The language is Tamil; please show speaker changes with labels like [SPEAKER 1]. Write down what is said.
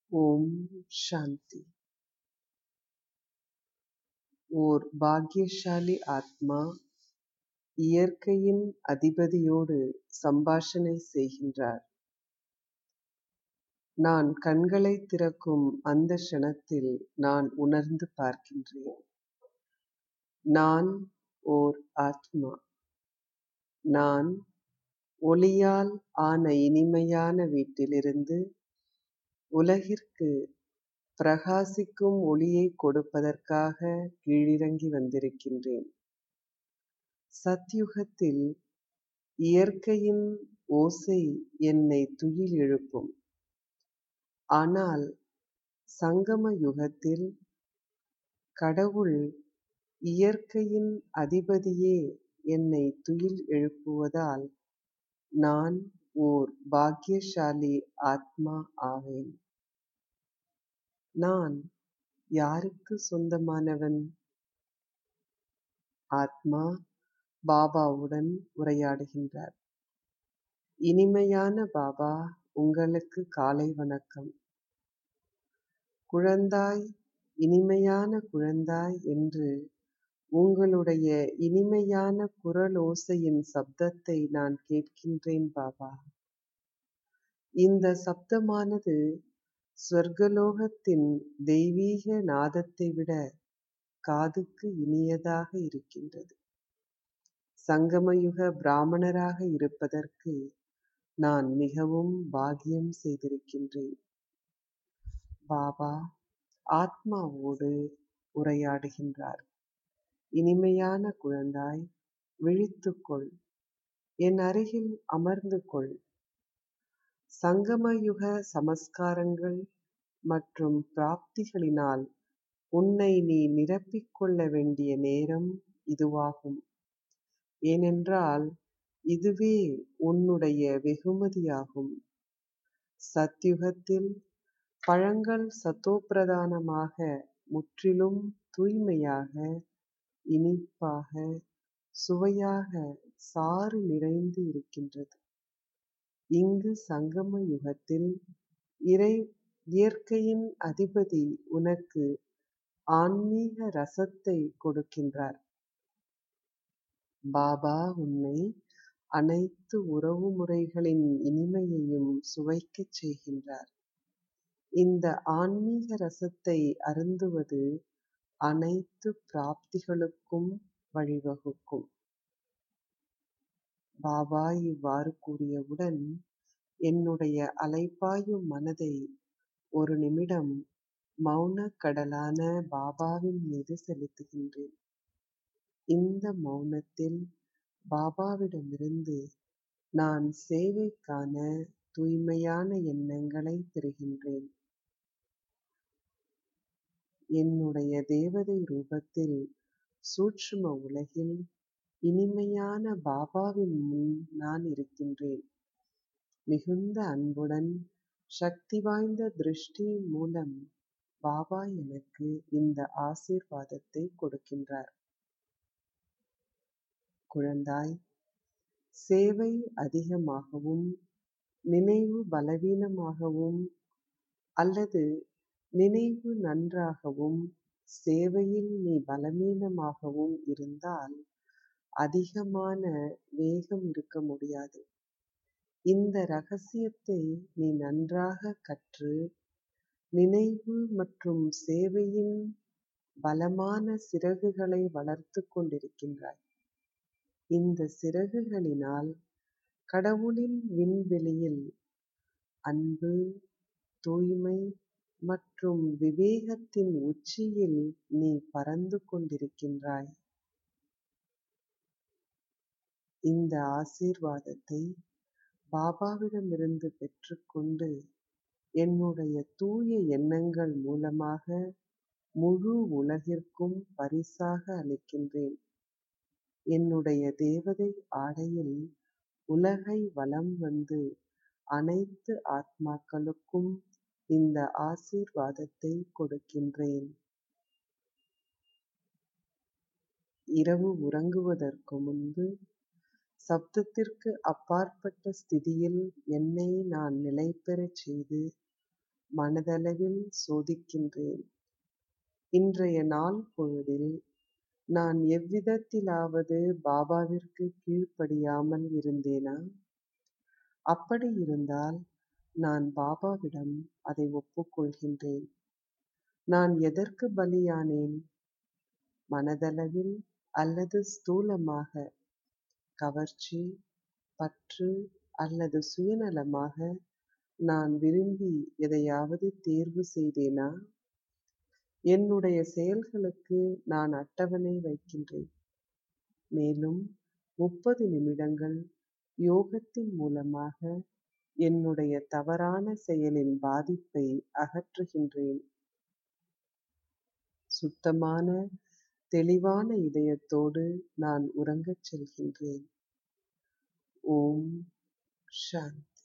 [SPEAKER 1] ஓம் சாந்தி ஓர் பாக்கியசாலி ஆத்மா இயற்கையின் அதிபதியோடு சம்பாஷணை செய்கின்றார் நான் கண்களை திறக்கும் அந்த க்ஷணத்தில் நான் உணர்ந்து பார்க்கின்றேன் நான் ஓர் ஆத்மா நான் ஒளியால் ஆன இனிமையான வீட்டிலிருந்து உலகிற்கு பிரகாசிக்கும் ஒளியை கொடுப்பதற்காக கீழிறங்கி வந்திருக்கின்றேன் சத்யுகத்தில் இயற்கையின் ஓசை என்னை துயில் எழுப்பும் ஆனால் சங்கம யுகத்தில் கடவுள் இயற்கையின் அதிபதியே என்னை துயில் எழுப்புவதால் நான் ஓர் பாக்கியசாலி ஆத்மா ஆவேன் நான் யாருக்கு சொந்தமானவன் ஆத்மா பாபாவுடன் உரையாடுகின்றார் இனிமையான பாபா உங்களுக்கு காலை வணக்கம் குழந்தாய் இனிமையான குழந்தாய் என்று உங்களுடைய இனிமையான குரலோசையின் சப்தத்தை நான் கேட்கின்றேன் பாபா இந்த சப்தமானது ஸ்வர்கலோகத்தின் தெய்வீக நாதத்தை விட காதுக்கு இனியதாக இருக்கின்றது சங்கமயுக பிராமணராக இருப்பதற்கு நான் மிகவும் பாக்கியம் செய்திருக்கின்றேன் பாபா ஆத்மாவோடு உரையாடுகின்றார் இனிமையான குழந்தாய் விழித்துக்கொள் என் அருகில் அமர்ந்து கொள் சங்கமயுக சமஸ்காரங்கள் மற்றும் பிராப்திகளினால் உன்னை நீ நிரப்பிக் கொள்ள வேண்டிய நேரம் இதுவாகும் ஏனென்றால் இதுவே உன்னுடைய வெகுமதியாகும் சத்யுகத்தில் பழங்கள் சத்தோப்பிரதானமாக முற்றிலும் தூய்மையாக இனிப்பாக சுவையாக சாறு நிறைந்து இருக்கின்றது இங்கு சங்கம யுகத்தில் இறை இயற்கையின் அதிபதி உனக்கு ஆன்மீக ரசத்தை கொடுக்கின்றார் பாபா உன்னை அனைத்து உறவு முறைகளின் இனிமையையும் சுவைக்கச் செய்கின்றார் இந்த ஆன்மீக ரசத்தை அருந்துவது அனைத்து பிராப்திகளுக்கும் வழிவகுக்கும் பாபா இவ்வாறு கூறியவுடன் என்னுடைய அலைப்பாயும் மனதை ஒரு நிமிடம் மௌன கடலான பாபாவின் மீது செலுத்துகின்றேன் இந்த மௌனத்தில் பாபாவிடமிருந்து நான் சேவைக்கான தூய்மையான எண்ணங்களை பெறுகின்றேன் என்னுடைய தேவதை ரூபத்தில் சூட்சும உலகில் இனிமையான பாபாவின் முன் நான் இருக்கின்றேன் மிகுந்த அன்புடன் சக்தி வாய்ந்த திருஷ்டி மூலம் பாபா எனக்கு இந்த ஆசீர்வாதத்தை கொடுக்கின்றார் குழந்தாய் சேவை அதிகமாகவும் நினைவு பலவீனமாகவும் அல்லது நினைவு நன்றாகவும் சேவையில் நீ பலவீனமாகவும் இருந்தால் அதிகமான வேகம் இருக்க முடியாது இந்த ரகசியத்தை நீ நன்றாக கற்று நினைவு மற்றும் சேவையின் பலமான சிறகுகளை வளர்த்து கொண்டிருக்கின்றாய் இந்த சிறகுகளினால் கடவுளின் விண்வெளியில் அன்பு தூய்மை மற்றும் விவேகத்தின் உச்சியில் நீ பறந்து கொண்டிருக்கின்றாய் இந்த ஆசீர்வாதத்தை பாபாவிடமிருந்து பெற்றுக்கொண்டு என்னுடைய தூய எண்ணங்கள் மூலமாக முழு உலகிற்கும் பரிசாக அளிக்கின்றேன் என்னுடைய தேவதை ஆடையில் உலகை வலம் வந்து அனைத்து ஆத்மாக்களுக்கும் இந்த ஆசீர்வாதத்தை கொடுக்கின்றேன் இரவு உறங்குவதற்கு முன்பு சப்தத்திற்கு அப்பாற்பட்ட ஸ்திதியில் என்னை நான் நிலைபெறச் செய்து மனதளவில் சோதிக்கின்றேன் இன்றைய நாள் பொழுதில் நான் எவ்விதத்திலாவது பாபாவிற்கு கீழ்ப்படியாமல் இருந்தேனா அப்படி இருந்தால் நான் பாபாவிடம் அதை ஒப்புக்கொள்கின்றேன் நான் எதற்கு பலியானேன் மனதளவில் அல்லது ஸ்தூலமாக கவர்ச்சி பற்று அல்லது சுயநலமாக நான் விரும்பி எதையாவது தேர்வு செய்தேனா என்னுடைய செயல்களுக்கு நான் அட்டவணை வைக்கின்றேன் மேலும் முப்பது நிமிடங்கள் யோகத்தின் மூலமாக என்னுடைய தவறான செயலின் பாதிப்பை அகற்றுகின்றேன் சுத்தமான தெளிவான இதயத்தோடு நான் உறங்கச் செல்கின்றேன் ஓம் சாந்தி